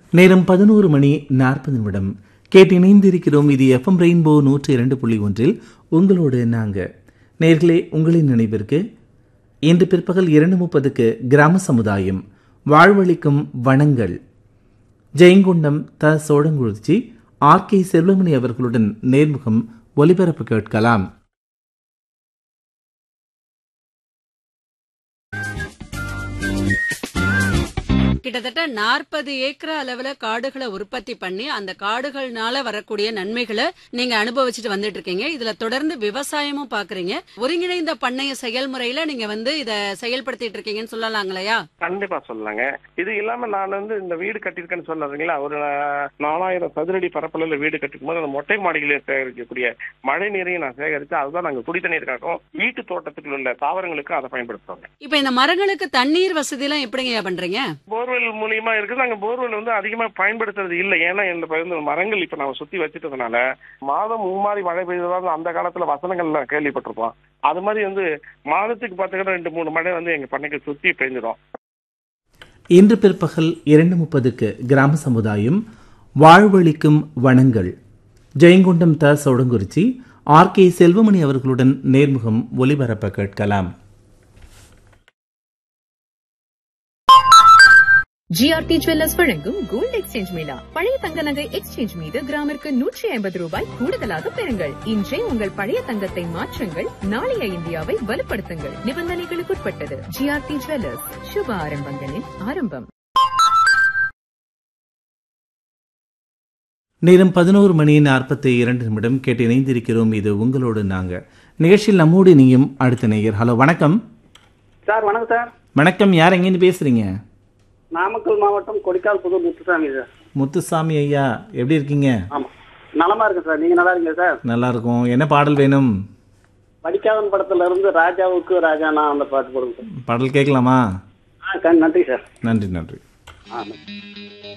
நேரம் பதினோரு மணி நாற்பது நிமிடம் கேட்டு இணைந்திருக்கிறோம் இது எஃப்எம் ரெயின்போ நூற்றி இரண்டு புள்ளி ஒன்றில் உங்களோடு நாங்க நேர்களே உங்களின் நினைவிற்கு இன்று பிற்பகல் இரண்டு முப்பதுக்கு கிராம சமுதாயம் வாழ்வளிக்கும் வனங்கள் ஜெயங்கொண்டம் த சோழங்குறிச்சி ஆர் கே செல்வமணி அவர்களுடன் நேர்முகம் ஒலிபரப்பு கேட்கலாம் கிட்டத்தட்ட நாற்பது ஏக்கர் அளவுல காடுகளை உற்பத்தி பண்ணி அந்த காடுகள்னால வரக்கூடிய நன்மைகளை நீங்க அனுபவிச்சுட்டு வந்துட்டு இருக்கீங்க இதுல தொடர்ந்து விவசாயமும் பாக்குறீங்க ஒருங்கிணைந்த பண்ணைய செயல்முறையில நீங்க வந்து இத செயல்படுத்திட்டு இருக்கீங்கன்னு சொல்லலாங்களையா கண்டிப்பா சொல்லலாங்க இது இல்லாம நான் வந்து இந்த வீடு கட்டியிருக்கேன்னு சொன்னதுங்களா ஒரு நாலாயிரம் சதுரடி பரப்பளவுல வீடு கட்டிக்கும் போது அந்த மொட்டை மாடிகளில் சேகரிக்கக்கூடிய மழை நீரையும் நான் சேகரித்து அதுதான் நாங்க குடி தண்ணீருக்காகவும் வீட்டு தோட்டத்துக்குள்ள உள்ள தாவரங்களுக்கு அதை பயன்படுத்துறோங்க இப்ப இந்த மரங்களுக்கு தண்ணீர் வசதி எல்லாம் எப்படிங்க பண்றீங்க போர்வெல் மூலியமா இருக்குது நாங்க போர்வெல் வந்து அதிகமா பயன்படுத்துறது இல்லை ஏன்னா இந்த பகுதி மரங்கள் இப்ப நாம சுத்தி வச்சுட்டதுனால மாதம் மும்மாரி மழை பெய்ததாக அந்த காலத்துல வசனங்கள்ல கேள்விப்பட்டிருப்போம் அது மாதிரி வந்து மாதத்துக்கு பாத்தீங்கன்னா ரெண்டு மூணு மழை வந்து எங்க பண்ணைக்கு சுத்தி பெய்ஞ்சிடும் இன்று பிற்பகல் இரண்டு முப்பதுக்கு கிராம சமுதாயம் வாழ்வளிக்கும் வனங்கள் ஜெயங்கொண்டம் த சோடங்குறிச்சி ஆர் கே செல்வமணி அவர்களுடன் நேர்முகம் ஒலிபரப்ப கேட்கலாம் ஜிஆர்டி ஜுவல்லர்ஸ் வழங்கும் கோல்ட் எக்ஸ்சேஞ்ச் மேளா பழைய தங்க நகை எக்ஸ்சேஞ்ச் மீது கிராமிற்கு நூற்றி ஐம்பது ரூபாய் கூடுதலாக பெறுங்கள் இன்றே உங்கள் பழைய தங்கத்தை மாற்றுங்கள் நாளைய இந்தியாவை வலுப்படுத்துங்கள் நிபந்தனைகளுக்குட்பட்டது ஜிஆர்டி ஜுவல்லர்ஸ் சுப ஆரம்பங்களின் ஆரம்பம் நேரம் பதினோரு மணி நாற்பத்தி இரண்டு நிமிடம் கேட்டு இணைந்திருக்கிறோம் இது உங்களோடு நாங்க நிகழ்ச்சியில் நம்மோடு நீயும் அடுத்த நேயர் ஹலோ வணக்கம் சார் வணக்கம் சார் வணக்கம் யார் எங்கேருந்து பேசுறீங்க நாமக்கல் மாவட்டம் கொடிக்கால் புது முத்துசாமி சார் முத்துசாமி ஐயா எப்படி இருக்கீங்க ஆமாம் நலமா இருக்கேன் சார் நீங்க நல்லா இருக்கீங்க சார் நல்லா இருக்கும் என்ன பாடல் வேணும் படிக்காதன் படத்துல இருந்து ராஜாவுக்கு ராஜானா அந்த பாட்டு போடுங்க சார் பாடல் கேட்கலாமா ஆ கண் நன்றி சார் நன்றி நன்றி ஆமாம்